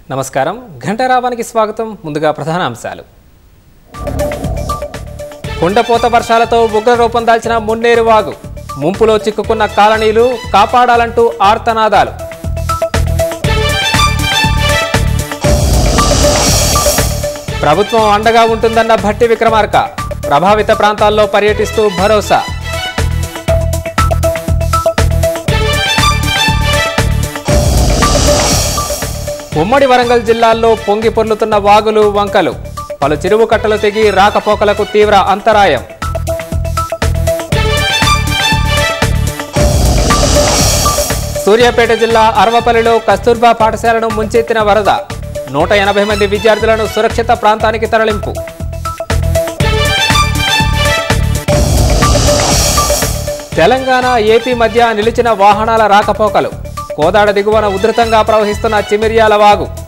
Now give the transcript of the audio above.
నమస్కారం ఘంటారావానికి స్వాగతం ముందుగా ప్రధాన అంశాలు కుండపోత వర్షాలతో ఉగ్రరూపం దాల్చిన మున్నేరు వాగు ముంపులో చిక్కుకున్న కాలనీలు కాపాడాలంటూ ఆర్తనాదాలు ప్రభుత్వం అండగా ఉంటుందన్న భట్టి విక్రమార్క ప్రభావిత ప్రాంతాల్లో పర్యటిస్తూ భరోసా ఉమ్మడి వరంగల్ జిల్లాల్లో పొంగి పొర్లుతున్న వాగులు వంకలు పలు చెరువు కట్టలు తెగి రాకపోకలకు తీవ్ర అంతరాయం సూర్యాపేట జిల్లా అరవపల్లిలో కస్తూర్బా పాఠశాలను ముంచెత్తిన వరద నూట ఎనభై మంది విద్యార్థులను సురక్షిత ప్రాంతానికి తరలింపు తెలంగాణ ఏపీ మధ్య నిలిచిన వాహనాల రాకపోకలు కోదాడ దిగువన ఉధృతంగా ప్రవహిస్తున్న చిమిర్యాల వాగు